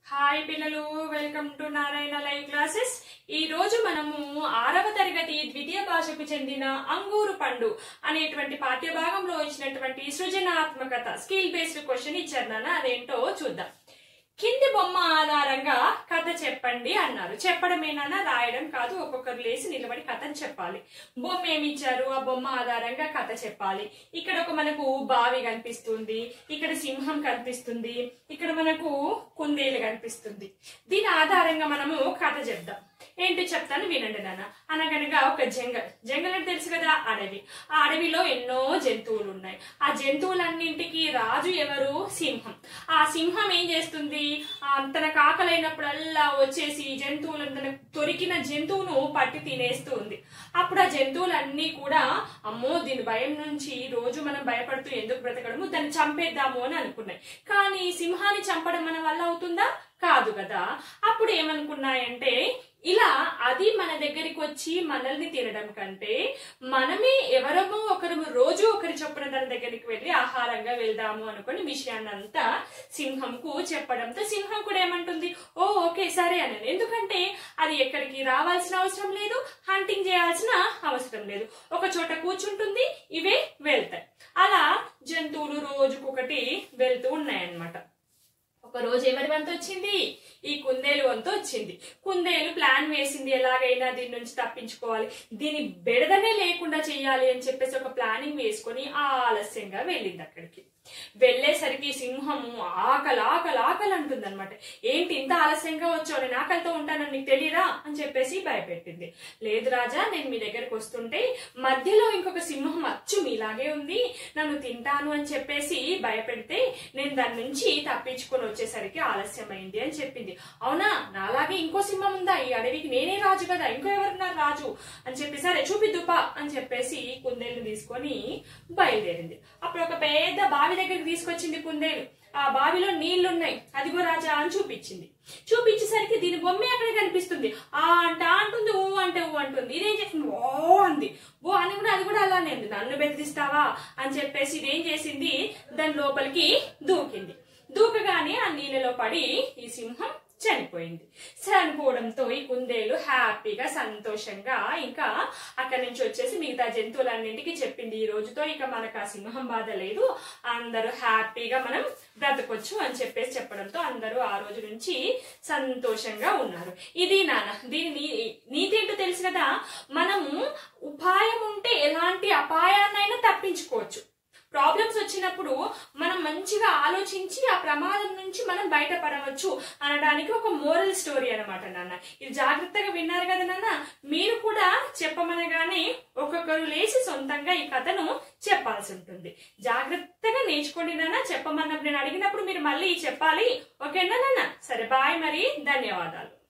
hi పిల్లలు welcome to Narayana live classes ఈ రోజు మనము ఆరవ తరగతి ద్వితీయ భాషకు చెందిన అంగూరు పండు అనేటువంటి పాఠ్య భాగంలో ఇచ్చినటువంటి సృజనాత్మకత స్కిల్ బేస్డ్ క్వశ్చన్ ఇచ్చారు నాన్న అదేంటో చూద్దాం కింది బొమ్మ ఆధారంగా కథ చెప్పండి అన్నారు చెప్పడమేనా రాయడం కాదు ఒక్కొక్కరు లేచి నిలబడి కథను చెప్పాలి బొమ్మ ఏమి ఇచ్చారు ఆ బొమ్మ ఆధారంగా కథ చెప్పాలి ఇక్కడ ఒక మనకు బావి కనిపిస్తుంది ఇక్కడ సింహం కనిపిస్తుంది ఇక్కడ మనకు కుందేలు కనిపిస్తుంది దీని ఆధారంగా మనము కథ చెప్దాం ఏంటి చెప్తాను వినండి నాన్న అనగనగా ఒక జంగల్ జంగల్ అంటే తెలుసు కదా అడవి ఆ అడవిలో ఎన్నో జంతువులు ఉన్నాయి ఆ జంతువులన్నింటికి రాజు ఎవరు సింహం ఆ సింహం ఏం చేస్తుంది ఆ తన కాకలైనప్పుడల్లా వచ్చేసి జంతువులను తన దొరికిన జంతువును పట్టి తినేస్తూ ఉంది అప్పుడు ఆ జంతువులన్నీ కూడా అమ్మో దీని భయం నుంచి రోజు మనం భయపడుతూ ఎందుకు బ్రతకడము దాన్ని చంపేద్దాము అని అనుకున్నాయి కానీ సింహాన్ని చంపడం మన వల్ల అవుతుందా కాదు కదా అప్పుడు ఏమనుకున్నాయంటే ఇలా అది మన దగ్గరికి వచ్చి మనల్ని తినడం కంటే మనమే ఎవరమో ఒకరు రోజు ఒకరి చొప్పున దాని దగ్గరికి వెళ్ళి ఆహారంగా వెళ్దాము అనుకుని విషయాన్ని అంతా సింహంకు చెప్పడంతో సింహం కూడా ఏమంటుంది ఓ ఓకే సరే అని ఎందుకంటే అది ఎక్కడికి రావాల్సిన అవసరం లేదు హంటింగ్ చేయాల్సిన అవసరం లేదు ఒక చోట కూర్చుంటుంది ఇవే వెళ్తాయి అలా జంతువులు రోజుకొకటి వెళ్తూ ఉన్నాయన్నమాట ఒక రోజు ఎవరి వంతు వచ్చింది ఈ కుందేలు వంతు వచ్చింది కుందేలు ప్లాన్ వేసింది ఎలాగైనా దీని నుంచి తప్పించుకోవాలి దీని బెడదనే లేకుండా చెయ్యాలి అని చెప్పేసి ఒక ప్లానింగ్ వేసుకొని ఆలస్యంగా వెళ్ళింది అక్కడికి వెళ్ళేసరికి సింహము ఆకలి ఆకలి ఆకలి అంటుంది అనమాట ఏంటి ఇంత ఆలస్యంగా వచ్చావు నేను ఆకలితో ఉంటానని నీకు తెలియదా అని చెప్పేసి భయపెట్టింది లేదు రాజా నేను మీ దగ్గరకు వస్తుంటే మధ్యలో ఇంకొక సింహం అచ్చు మీలాగే ఉంది నన్ను తింటాను అని చెప్పేసి భయపెడితే నేను దాని నుంచి తప్పించుకొని వచ్చేసరికి ఆలస్యమైంది అని చెప్పింది అవునా నాలాగే ఇంకో సింహం ఉందా ఈ అడవికి నేనే రాజు కదా ఇంకో ఎవరున్నారు రాజు అని చెప్పి సరే చూపిద్దుపా అని చెప్పేసి కుందేలు తీసుకొని బయలుదేరింది అప్పుడు ఒక పెద్ద బావి దగ్గరికి తీసుకొచ్చింది కుందేలు ఆ బావిలో నీళ్లున్నాయి అదిగో రాజా అని చూపించింది చూపించేసరికి దీని బొమ్మే అక్కడ కనిపిస్తుంది ఆ అంట అంటుంది ఊ అంటే ఊ అంటుంది ఇదేం చేసింది ఓ అంది ఓ అని కూడా అది కూడా అలానే ఉంది నన్ను బెదిరిస్తావా అని చెప్పేసి ఇదేం చేసింది దాని లోపలికి దూకింది దూకగానే ఆ నీళ్ళలో పడి ఈ సింహం చనిపోయింది చనిపోవడంతో ఈ కుందేలు హ్యాపీగా సంతోషంగా ఇంకా అక్కడి నుంచి వచ్చేసి మిగతా జంతువులన్నింటికి చెప్పింది ఈ రోజుతో ఇక మనకు ఆ సింహం బాధ లేదు అందరూ హ్యాపీగా మనం బ్రతకొచ్చు అని చెప్పేసి చెప్పడంతో అందరూ ఆ రోజు నుంచి సంతోషంగా ఉన్నారు ఇది నాన్న దీని నీ- నీతి ఏంటో తెలుసు కదా మనము ఉపాయం ఉంటే ఎలాంటి అపాయాన్నైనా తప్పించుకోవచ్చు ప్రాబ్లమ్స్ వచ్చినప్పుడు మనం మంచిగా ఆలోచించి ఆ ప్రమాదం నుంచి మనం బయటపడవచ్చు అనడానికి ఒక మోరల్ స్టోరీ అనమాట నాన్న ఇది జాగ్రత్తగా విన్నారు కదా నాన్న మీరు కూడా చెప్పమనగానే ఒక్కొక్కరు లేచి సొంతంగా ఈ కథను చెప్పాల్సి ఉంటుంది జాగ్రత్తగా నేర్చుకోండి నాన్న చెప్పమన్నప్పుడు నేను అడిగినప్పుడు మీరు మళ్ళీ చెప్పాలి ఓకేనా నాన్న సరే బాయ్ మరి ధన్యవాదాలు